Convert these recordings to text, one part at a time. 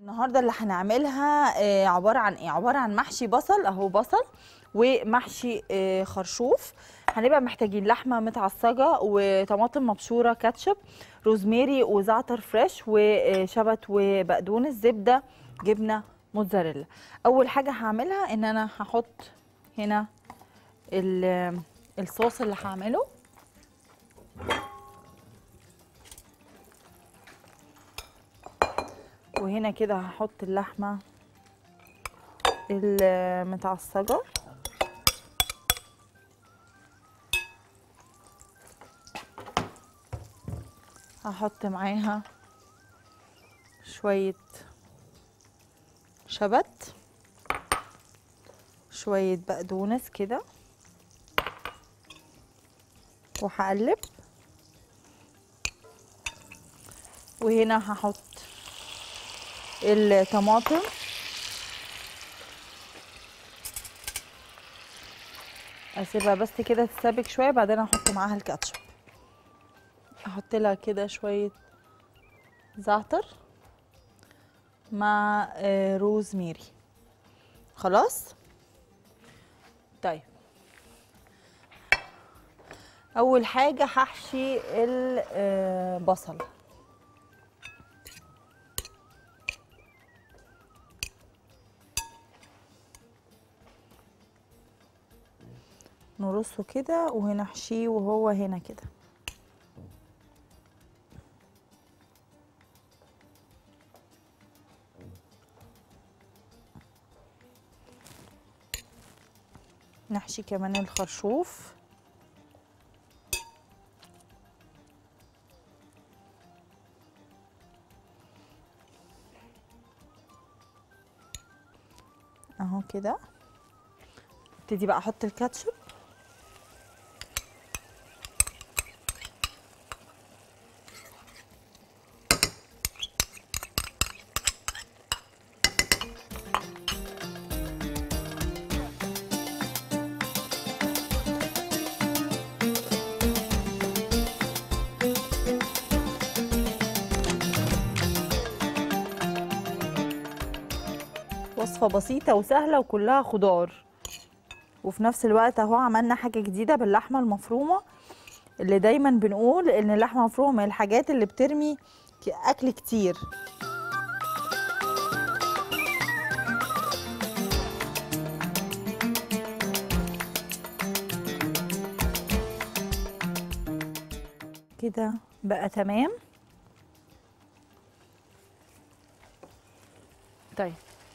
النهارده اللي هنعملها آه، عباره عن ايه عباره عن محشي بصل اهو بصل ومحشي آه، خرشوف هنبقى محتاجين لحمه متعصجه وطماطم مبشوره كاتشب روزماري وزعتر فريش وشبت وبقدونس زبده جبنه موتزاريلا اول حاجه هعملها ان انا هحط هنا ال- الصوص اللي هعمله وهنا كده هحط اللحمه المتعصجه هحط معاها شويه شبت شويه بقدونس كده وهقلب وهنا هحط الطماطم اسيبها بس كده تتسبك شويه بعدين احط معاها الكاتشب احط لها كده شويه زعتر مع آه، روزميري خلاص طيب اول حاجه هحشي البصل نرصه كده وهنا احشيه وهو هنا كده نحشي كمان الخرشوف اهو كده ابتدي بقى احط الكاتشب وصفة بسيطة وسهلة وكلها خضار وفي نفس الوقت اهو عملنا حاجة جديدة باللحمة المفرومة اللي دايما بنقول ان اللحمة المفرومة من الحاجات اللي بترمي ك- اكل كتير كده بقى تمام طيب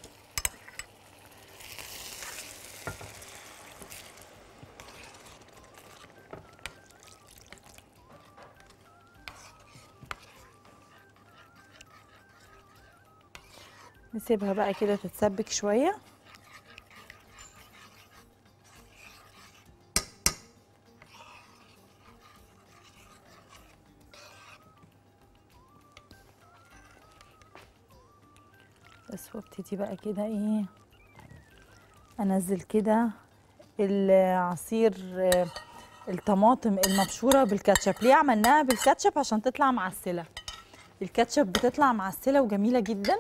نسيبها بقى كده تتسبك شوية بس وابتدي بقى كده ايه انزل كده العصير آه، الطماطم المبشوره بالكاتشب ليه عملناها بالكاتشب عشان تطلع معسله الكاتشب بتطلع معسله وجميله جدا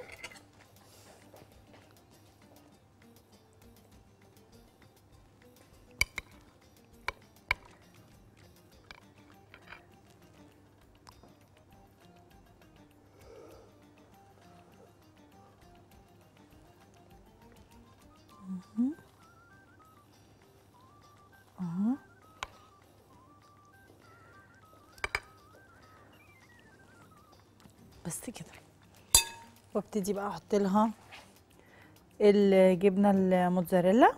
بس كده وابتدي بقى احط لها الجبنه الموتزاريلا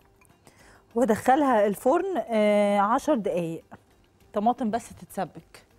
وادخلها الفرن آه، عشر دقايق طماطم بس تتسبك